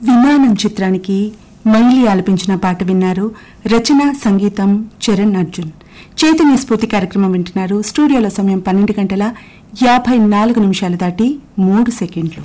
విమానం చిత్రానికి మంగ్లీ ఆలపించిన పాట విన్నారు రచన సంగీతం చరణ్ అర్జున్ చైతన్య స్ఫూర్తి కార్యక్రమం వింటున్నారు స్టూడియోలో సమయం పన్నెండు గంటల యాభై నాలుగు నిమిషాలు దాటి మూడు సెకండ్లు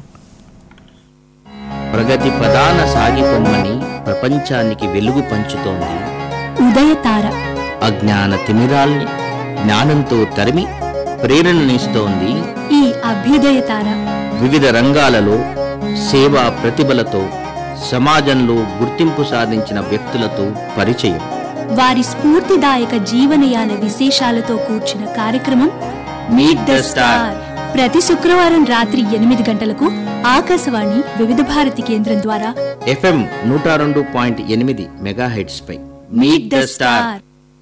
ప్రగతి ప్రధాన సాగిపొమ్మని ప్రపంచానికి వెలుగు పంచుతోంది ఉదయతార అజ్ఞాన తిమిరాల్ని జ్ఞానంతో తరిమి ప్రేరణనిస్తోంది ఈ అభ్యుదయ తార వివిధ రంగాలలో సేవా ప్రతిభలతో సమాజంలో గుర్తింపు సాధించిన వ్యక్తులతో పరిచయం వారి స్ఫూర్తిదాయక జీవనయాన విశేషాలతో కూర్చిన కార్యక్రమం మీట్ ద స్టార్ ప్రతి శుక్రవారం రాత్రి ఎనిమిది గంటలకు ఆకాశవాణి వివిధ భారతి కేంద్రం ద్వారా ఎఫ్ఎం నూట రెండు పాయింట్ ఎనిమిది మెగాహెడ్స్ పై మీట్ ద స్టార్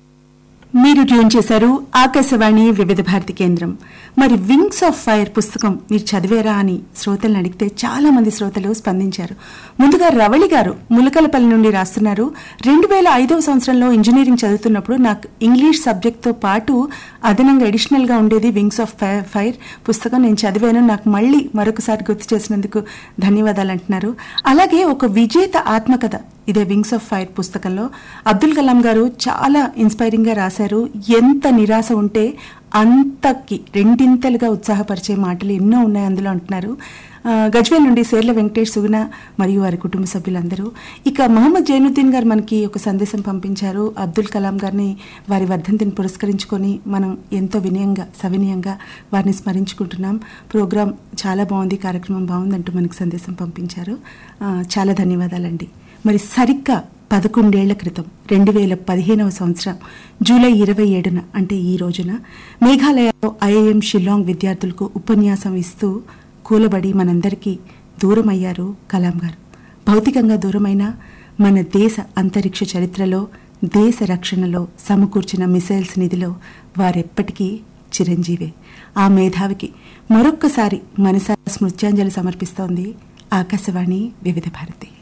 మీరు ట్యూన్ చేశారు ఆకాశవాణి వివిధ భారతి కేంద్రం మరి వింగ్స్ ఆఫ్ ఫైర్ పుస్తకం మీరు చదివారా అని శ్రోతలను అడిగితే చాలా మంది శ్రోతలు స్పందించారు ముందుగా రవళి గారు ములకలపల్లి నుండి రాస్తున్నారు రెండు వేల ఐదవ సంవత్సరంలో ఇంజనీరింగ్ చదువుతున్నప్పుడు నాకు ఇంగ్లీష్ సబ్జెక్ట్తో పాటు అదనంగా అడిషనల్ గా ఉండేది వింగ్స్ ఆఫ్ ఫైర్ పుస్తకం నేను చదివాను నాకు మళ్ళీ మరొకసారి గుర్తు చేసినందుకు ధన్యవాదాలు అంటున్నారు అలాగే ఒక విజేత ఆత్మకథ ఇదే వింగ్స్ ఆఫ్ ఫైర్ పుస్తకంలో అబ్దుల్ కలాం గారు చాలా ఇన్స్పైరింగ్ గా రాశారు ఎంత నిరాశ ఉంటే అంతకి రెండింతలుగా ఉత్సాహపరిచే మాటలు ఎన్నో ఉన్నాయి అందులో అంటున్నారు ఆ, గజ్వేల్ నుండి సేర్ల వెంకటేష్ సుగుణ మరియు వారి కుటుంబ సభ్యులందరూ ఇక మహమ్మద్ జైనుద్దీన్ గారు మనకి ఒక సందేశం పంపించారు అబ్దుల్ కలాం గారిని వారి వర్ధంతిని పురస్కరించుకొని మనం ఎంతో వినయంగా సవినయంగా వారిని స్మరించుకుంటున్నాం ప్రోగ్రాం చాలా బాగుంది కార్యక్రమం బాగుందంటూ మనకి సందేశం పంపించారు ఆ, చాలా ధన్యవాదాలండి మరి సరిగ్గా పదకొండేళ్ల క్రితం రెండు వేల పదిహేనవ సంవత్సరం జూలై ఇరవై ఏడున అంటే ఈ రోజున మేఘాలయలో ఐఐఎం షిల్లాంగ్ విద్యార్థులకు ఉపన్యాసం ఇస్తూ కూలబడి మనందరికీ దూరమయ్యారు కలాం గారు భౌతికంగా దూరమైన మన దేశ అంతరిక్ష చరిత్రలో దేశ రక్షణలో సమకూర్చిన మిసైల్స్ నిధిలో వారెప్పటికీ చిరంజీవే ఆ మేధావికి మరొక్కసారి మనసా స్మృత్యాంజలి సమర్పిస్తోంది ఆకాశవాణి వివిధ భారతి